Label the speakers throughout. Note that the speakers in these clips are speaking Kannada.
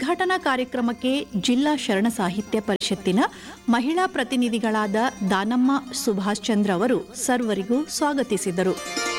Speaker 1: ಉದ್ಘಾಟನಾ ಕಾರ್ಯಕ್ರಮಕ್ಕೆ ಜಿಲ್ಲಾ ಶರಣ ಸಾಹಿತ್ಯ ಪರಿಷತ್ತಿನ ಮಹಿಳಾ ಪ್ರತಿನಿಧಿಗಳಾದ ದಾನಮ್ಮ ಸುಭಾಷ್ ಚಂದ್ರ ಅವರು ಸರ್ವರಿಗೂ ಸ್ವಾಗತಿಸಿದರು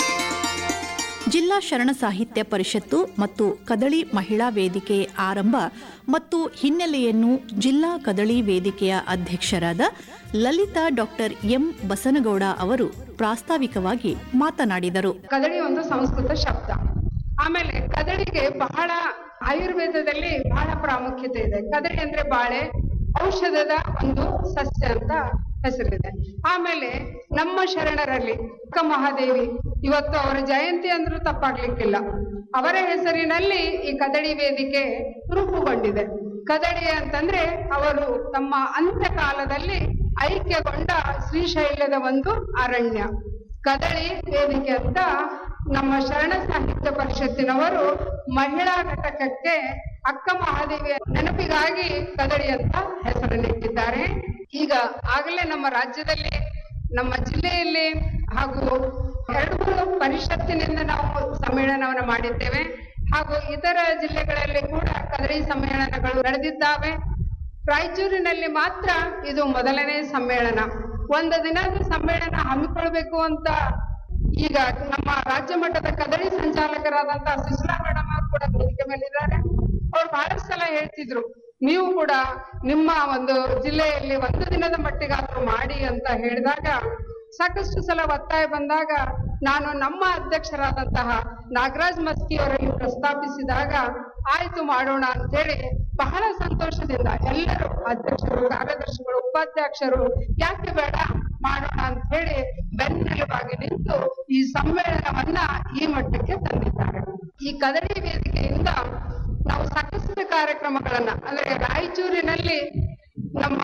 Speaker 1: ಜಿಲ್ಲಾ ಶರಣ ಸಾಹಿತ್ಯ ಪರಿಷತ್ತು ಮತ್ತು ಕದಳಿ ಮಹಿಳಾ ವೇದಿಕೆ ಆರಂಭ ಮತ್ತು ಹಿನ್ನೆಲೆಯನ್ನು ಜಿಲ್ಲಾ ಕದಳಿ ವೇದಿಕೆಯ ಅಧ್ಯಕ್ಷರಾದ ಲಲಿತಾ ಡಾಕ್ಟರ್ ಎಂ ಬಸನಗೌಡ ಅವರು ಪ್ರಾಸ್ತಾವಿಕವಾಗಿ ಮಾತನಾಡಿದರು
Speaker 2: ಕದಳಿ ಒಂದು ಸಂಸ್ಕೃತ ಶಬ್ದ ಆಮೇಲೆ ಕದಳಿಗೆ ಬಹಳ ಆಯುರ್ವೇದದಲ್ಲಿ ಬಹಳ ಪ್ರಾಮುಖ್ಯತೆ ಇದೆ ಕದಳಿ ಅಂದ್ರೆ ಬಾಳೆ ಔಷಧದ ಒಂದು ಸಸ್ಯ ಅಂತ ಹೆಸರಿದೆ ಆಮೇಲೆ ನಮ್ಮ ಶರಣರಲ್ಲಿ ಅಕ್ಕ ಮಹಾದೇವಿ ಇವತ್ತು ಅವರ ಜಯಂತಿ ಅಂದ್ರೂ ತಪ್ಪಾಗ್ಲಿಕ್ಕಿಲ್ಲ ಅವರ ಹೆಸರಿನಲ್ಲಿ ಈ ಕದಳಿ ವೇದಿಕೆ ರೂಪುಗೊಂಡಿದೆ ಕದಳಿ ಅಂತಂದ್ರೆ ಅವರು ತಮ್ಮ ಅಂತ್ಯಕಾಲದಲ್ಲಿ ಐಕ್ಯಗೊಂಡ ಶ್ರೀಶೈಲದ ಒಂದು ಅರಣ್ಯ ಕದಳಿ ವೇದಿಕೆ ಅಂತ ನಮ್ಮ ಶರಣ ಸಾಹಿತ್ಯ ಪರಿಷತ್ತಿನವರು ಮಹಿಳಾ ಘಟಕಕ್ಕೆ ಅಕ್ಕ ಮಹಾದೇವಿಯ ನೆನಪಿಗಾಗಿ ಕದಳಿ ಅಂತ ಹೆಸರನ್ನಿಟ್ಟಿದ್ದಾರೆ ಈಗ ಆಗಲೇ ನಮ್ಮ ರಾಜ್ಯದಲ್ಲಿ ನಮ್ಮ ಜಿಲ್ಲೆಯಲ್ಲಿ ಹಾಗೂ ಎರಡು ಮೂರು ಪರಿಷತ್ತಿನಿಂದ ನಾವು ಸಮ್ಮೇಳನವನ್ನು ಮಾಡಿದ್ದೇವೆ ಹಾಗೂ ಇತರ ಜಿಲ್ಲೆಗಳಲ್ಲಿ ಕೂಡ ಕದಳಿ ಸಮ್ಮೇಳನಗಳು ನಡೆದಿದ್ದಾವೆ ರಾಯಚೂರಿನಲ್ಲಿ ಮಾತ್ರ ಇದು ಮೊದಲನೇ ಸಮ್ಮೇಳನ ಒಂದು ದಿನದ ಸಮ್ಮೇಳನ ಹಮ್ಮಿಕೊಳ್ಬೇಕು ಅಂತ ಈಗ ನಮ್ಮ ರಾಜ್ಯ ಮಟ್ಟದ ಕದಳಿ ಸಂಚಾಲಕರಾದಂತ ಸುಶೀಲಾ ಮೇಡಮ್ ಅವರು ಕೂಡ ವೇದಿಕೆ ಮೇಲಿದ್ದಾರೆ ಅವ್ರು ಬಹಳಷ್ಟು ಸಲ ಹೇಳ್ತಿದ್ರು ನೀವು ಕೂಡ ನಿಮ್ಮ ಒಂದು ಜಿಲ್ಲೆಯಲ್ಲಿ ಒಂದು ದಿನದ ಮಟ್ಟಿಗಾದ್ರೂ ಮಾಡಿ ಅಂತ ಹೇಳಿದಾಗ ಸಾಕಷ್ಟು ಸಲ ಒತ್ತಾಯ ಬಂದಾಗ ನಾನು ನಮ್ಮ ಅಧ್ಯಕ್ಷರಾದಂತಹ ನಾಗರಾಜ್ ಮಸ್ಕಿ ಅವರಲ್ಲಿ ಪ್ರಸ್ತಾಪಿಸಿದಾಗ ಆಯ್ತು ಮಾಡೋಣ ಅಂತೇಳಿ ಬಹಳ ಸಂತೋಷದಿಂದ ಎಲ್ಲರೂ ಅಧ್ಯಕ್ಷರು ಕಾರ್ಯದರ್ಶಿಗಳು ಉಪಾಧ್ಯಕ್ಷರು ಯಾಕೆ ಬೇಡ ಮಾಡೋಣ ಅಂತ ಹೇಳಿ ಬೆನ್ನೆಲುಬಾಗಿ ನಿಂತು ಈ ಸಮ್ಮೇಳನವನ್ನ ಈ ಮಟ್ಟಕ್ಕೆ ತಂದಿದ್ದಾರೆ ಈ ಕದಳಿ ವೇದಿಕೆಯಿಂದ ನಾವು ಸಾಕಷ್ಟು ಕಾರ್ಯಕ್ರಮಗಳನ್ನ ಅಂದ್ರೆ ರಾಯಚೂರಿನಲ್ಲಿ ನಮ್ಮ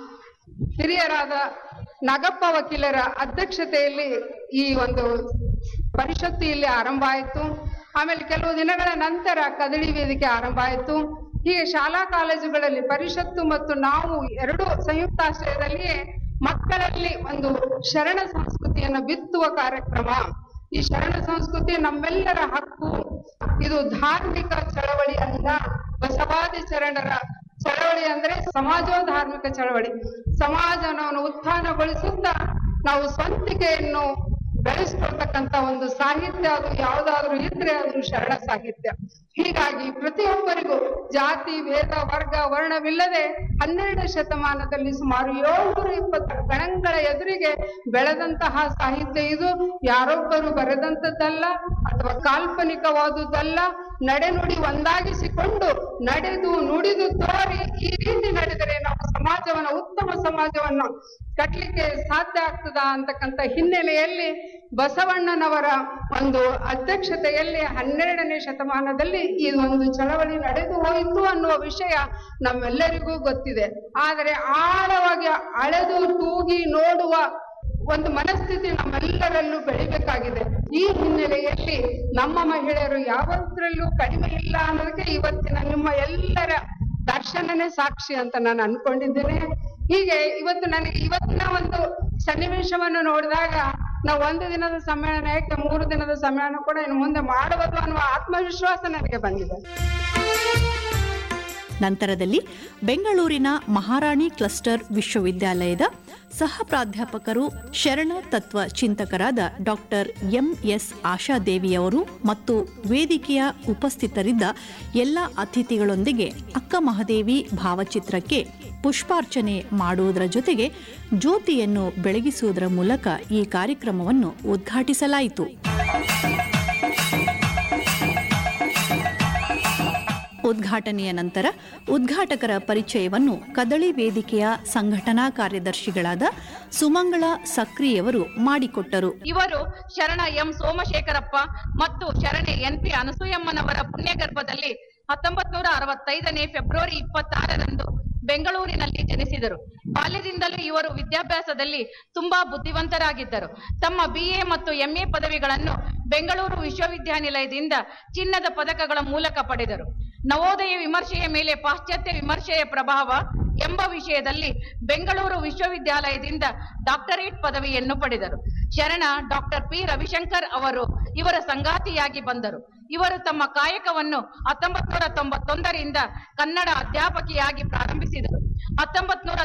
Speaker 2: ಹಿರಿಯರಾದ ನಾಗಪ್ಪ ವಕೀಲರ ಅಧ್ಯಕ್ಷತೆಯಲ್ಲಿ ಈ ಒಂದು ಪರಿಷತ್ತು ಇಲ್ಲಿ ಆರಂಭ ಆಯಿತು ಆಮೇಲೆ ಕೆಲವು ದಿನಗಳ ನಂತರ ಕದಳಿ ವೇದಿಕೆ ಆರಂಭ ಆಯಿತು ಹೀಗೆ ಶಾಲಾ ಕಾಲೇಜುಗಳಲ್ಲಿ ಪರಿಷತ್ತು ಮತ್ತು ನಾವು ಎರಡು ಸಂಯುಕ್ತಾಶ್ರಯದಲ್ಲಿಯೇ ಮಕ್ಕಳಲ್ಲಿ ಒಂದು ಶರಣ ಸಂಸ್ಕೃತಿಯನ್ನು ಬಿತ್ತುವ ಕಾರ್ಯಕ್ರಮ ಈ ಶರಣ ಸಂಸ್ಕೃತಿ ನಮ್ಮೆಲ್ಲರ ಹಕ್ಕು ಇದು ಧಾರ್ಮಿಕ ಚಳವಳಿ ಅಲ್ಲ ಬಸವಾದಿ ಶರಣರ ಚಳವಳಿ ಅಂದ್ರೆ ಸಮಾಜೋಧಾರ್ಮಿಕ ಚಳವಳಿ ಸಮಾಜವನ್ನು ಉತ್ಥಾನಗೊಳಿಸುತ್ತಾ ನಾವು ಸ್ವಂತಿಕೆಯನ್ನು ಬೆಳೆಸ್ಕೊಳ್ತಕ್ಕಂತ ಒಂದು ಸಾಹಿತ್ಯ ಅದು ಯಾವ್ದಾದ್ರು ಇದ್ರೆ ಅದು ಶರಣ ಸಾಹಿತ್ಯ ಹೀಗಾಗಿ ಪ್ರತಿಯೊಬ್ಬರಿಗೂ ಜಾತಿ ಭೇದ ವರ್ಗ ವರ್ಣವಿಲ್ಲದೆ ಹನ್ನೆರಡನೇ ಶತಮಾನದಲ್ಲಿ ಸುಮಾರು ಏಳ್ನೂರ ಇಪ್ಪತ್ತು ಗಣಗಳ ಎದುರಿಗೆ ಬೆಳೆದಂತಹ ಸಾಹಿತ್ಯ ಇದು ಯಾರೊಬ್ಬರು ಬರೆದಂತದ್ದಲ್ಲ ಅಥವಾ ಕಾಲ್ಪನಿಕವಾದುದಲ್ಲ ನಡೆನುಡಿ ಒಂದಾಗಿಸಿಕೊಂಡು ನಡೆದು ನುಡಿದು ತೋರಿ ಈ ರೀತಿ ನಡೆದರೆ ನಾವು ಸಮಾಜವನ್ನ ಉತ್ತಮ ಸಮಾಜವನ್ನು ಕಟ್ಟಲಿಕ್ಕೆ ಸಾಧ್ಯ ಆಗ್ತದ ಅಂತಕ್ಕಂಥ ಹಿನ್ನೆಲೆಯಲ್ಲಿ ಬಸವಣ್ಣನವರ ಒಂದು ಅಧ್ಯಕ್ಷತೆಯಲ್ಲಿ ಹನ್ನೆರಡನೇ ಶತಮಾನದಲ್ಲಿ ಈ ಒಂದು ಚಳವಳಿ ನಡೆದು ಹೋಯಿತು ಅನ್ನುವ ವಿಷಯ ನಮ್ಮೆಲ್ಲರಿಗೂ ಗೊತ್ತಿದೆ ಆದರೆ ಆಳವಾಗಿ ಅಳೆದು ತೂಗಿ ನೋಡುವ ಒಂದು ಮನಸ್ಥಿತಿ ನಮ್ಮೆಲ್ಲರಲ್ಲೂ ಬೆಳಿಬೇಕಾಗಿದೆ ಈ ಹಿನ್ನೆಲೆಯಲ್ಲಿ ನಮ್ಮ ಮಹಿಳೆಯರು ಯಾವತ್ತರಲ್ಲೂ ಕಡಿಮೆ ಇಲ್ಲ ಅನ್ನೋದಕ್ಕೆ ಇವತ್ತಿನ ನಿಮ್ಮ ಎಲ್ಲರ ದರ್ಶನನೇ ಸಾಕ್ಷಿ ಅಂತ ನಾನು ಅನ್ಕೊಂಡಿದ್ದೇನೆ ಹೀಗೆ ಇವತ್ತು ನನಗೆ ಇವತ್ತಿನ ಒಂದು ಸನ್ನಿವೇಶವನ್ನು ನೋಡಿದಾಗ ನಾವು ಒಂದು ದಿನದ ಸಮ್ಮೇಳನ ಯಾಕೆ ಮೂರು ದಿನದ ಸಮ್ಮೇಳನ ಕೂಡ ಇನ್ನು ಮುಂದೆ ಮಾಡಬಹುದು ಅನ್ನುವ ಆತ್ಮವಿಶ್ವಾಸ ನನಗೆ ಬಂದಿದೆ
Speaker 1: ನಂತರದಲ್ಲಿ ಬೆಂಗಳೂರಿನ ಮಹಾರಾಣಿ ಕ್ಲಸ್ಟರ್ ವಿಶ್ವವಿದ್ಯಾಲಯದ ಸಹ ಪ್ರಾಧ್ಯಾಪಕರು ಶರಣ ತತ್ವ ಚಿಂತಕರಾದ ಡಾಕ್ಟರ್ ಎಂಎಸ್ ಆಶಾದೇವಿಯವರು ಮತ್ತು ವೇದಿಕೆಯ ಉಪಸ್ಥಿತರಿದ್ದ ಎಲ್ಲ ಅತಿಥಿಗಳೊಂದಿಗೆ ಅಕ್ಕ ಮಹಾದೇವಿ ಭಾವಚಿತ್ರಕ್ಕೆ ಪುಷ್ಪಾರ್ಚನೆ ಮಾಡುವುದರ ಜೊತೆಗೆ ಜ್ಯೋತಿಯನ್ನು ಬೆಳಗಿಸುವುದರ ಮೂಲಕ ಈ ಕಾರ್ಯಕ್ರಮವನ್ನು ಉದ್ಘಾಟಿಸಲಾಯಿತು ಉದ್ಘಾಟನೆಯ ನಂತರ ಉದ್ಘಾಟಕರ ಪರಿಚಯವನ್ನು ಕದಳಿ ವೇದಿಕೆಯ ಸಂಘಟನಾ ಕಾರ್ಯದರ್ಶಿಗಳಾದ ಸುಮಂಗಳ ಸಕ್ರಿಯವರು ಮಾಡಿಕೊಟ್ಟರು
Speaker 3: ಇವರು ಶರಣ ಎಂ ಸೋಮಶೇಖರಪ್ಪ ಮತ್ತು ಶರಣೆ ಎನ್ ಪಿ ಅನಸೂಯಮ್ಮನವರ ಪುಣ್ಯಗರ್ಭದಲ್ಲಿ ಹತ್ತೊಂಬತ್ ನೂರ ಅರವತ್ತೈದನೇ ಫೆಬ್ರವರಿ ಇಪ್ಪತ್ತಾರರಂದು ಬೆಂಗಳೂರಿನಲ್ಲಿ ಜನಿಸಿದರು ಬಾಲ್ಯದಿಂದಲೂ ಇವರು ವಿದ್ಯಾಭ್ಯಾಸದಲ್ಲಿ ತುಂಬಾ ಬುದ್ಧಿವಂತರಾಗಿದ್ದರು ತಮ್ಮ ಬಿಎ ಮತ್ತು ಎಂಎ ಪದವಿಗಳನ್ನು ಬೆಂಗಳೂರು ವಿಶ್ವವಿದ್ಯಾನಿಲಯದಿಂದ ಚಿನ್ನದ ಪದಕಗಳ ಮೂಲಕ ಪಡೆದರು ನವೋದಯ ವಿಮರ್ಶೆಯ ಮೇಲೆ ಪಾಶ್ಚಾತ್ಯ ವಿಮರ್ಶೆಯ ಪ್ರಭಾವ ಎಂಬ ವಿಷಯದಲ್ಲಿ ಬೆಂಗಳೂರು ವಿಶ್ವವಿದ್ಯಾಲಯದಿಂದ ಡಾಕ್ಟರೇಟ್ ಪದವಿಯನ್ನು ಪಡೆದರು ಶರಣ ಡಾಕ್ಟರ್ ಪಿ ರವಿಶಂಕರ್ ಅವರು ಇವರ ಸಂಗಾತಿಯಾಗಿ ಬಂದರು ಇವರು ತಮ್ಮ ಕಾಯಕವನ್ನು ಹತ್ತೊಂಬತ್ ನೂರ ತೊಂಬತ್ತೊಂದರಿಂದ ಕನ್ನಡ ಅಧ್ಯಾಪಕಿಯಾಗಿ ಪ್ರಾರಂಭಿಸಿದರು ಹತ್ತೊಂಬತ್ ನೂರ